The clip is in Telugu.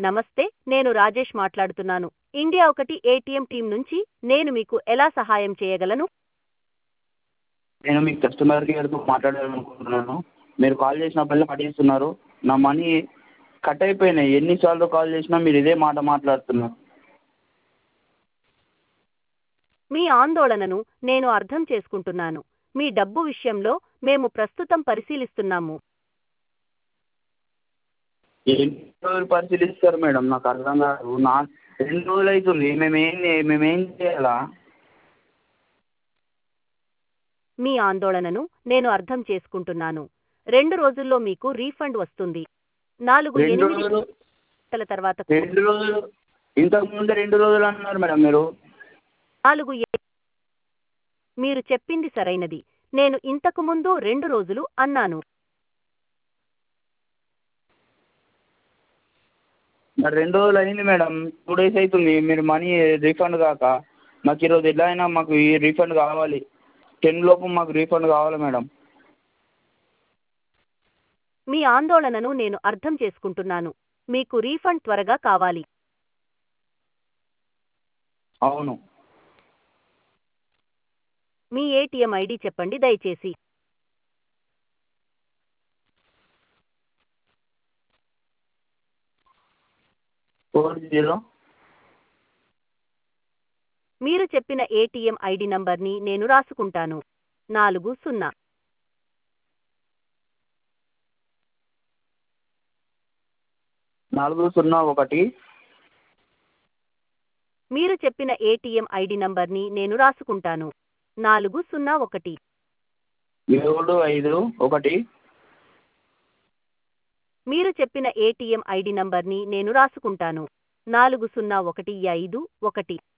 నమస్తే నేను రాజేష్ మాట్లాడుతున్నాను ఇండియా ఒకటి ఏటీఎం టీం నుంచి నేను మీకు ఎలా సహాయం చేయగలను నేను మీ కస్టమర్ కేర్తో మాట్లాడాలనుకుంటున్నాను మీరు కాల్ చేసినప్పుడల్లా కట్ చేస్తున్నారు నా మనీ కట్ అయిపోయినాయి ఎన్నిసార్లు కాల్ చేసినా మీరు ఇదే మాట మాట్లాడుతున్నారు మీ ఆందోళనను నేను అర్థం చేసుకుంటున్నాను మీ డబ్బు విషయంలో మేము ప్రస్తుతం పరిశీలిస్తున్నాము ఎన్ని రోజులు పరిశీలిస్తారు మేడం నాకు అర్థం కాదు నా రెండు రోజులు అవుతుంది మేమేం మేమేం చేయాలా మీ ఆందోళనను నేను అర్థం చేసుకుంటున్నాను రెండు రోజుల్లో మీకు రీఫండ్ వస్తుంది నాలుగు రెండు ఎనిమిది రోజులు గంటల తర్వాత రెండు రోజులు ఇంతకు ముందు రెండు రోజులు అన్నారు మేడం మీరు నాలుగు ఎ- మీరు చెప్పింది సరైనది నేను ఇంతకు ముందు రెండు రోజులు అన్నాను మరి రెండు రోజులు అయింది మేడం టూ డేస్ అవుతుంది మీరు మనీ రీఫండ్ కాక మాకు ఈరోజు ఎలా అయినా మాకు ఈ రీఫండ్ కావాలి టెన్ లోపు మాకు రీఫండ్ కావాలి మేడం మీ ఆందోళనను నేను అర్థం చేసుకుంటున్నాను మీకు రీఫండ్ త్వరగా కావాలి అవును మీ ఏటీఎం ఐడి చెప్పండి దయచేసి ఫోర్ జీరో మీరు చెప్పిన ఏటీఎం ఐడి నంబర్ని నేను రాసుకుంటాను నాలుగు సున్నా నాలుగు సున్నా ఒకటి మీరు చెప్పిన ఏటీఎం ఐడి నంబర్ని నేను రాసుకుంటాను నాలుగు సున్నా ఒకటి ఏడు ఐదు ఒకటి మీరు చెప్పిన ఏటీఎం ఐడి నంబర్ని నేను రాసుకుంటాను నాలుగు సున్నా ఒకటి ఐదు ఒకటి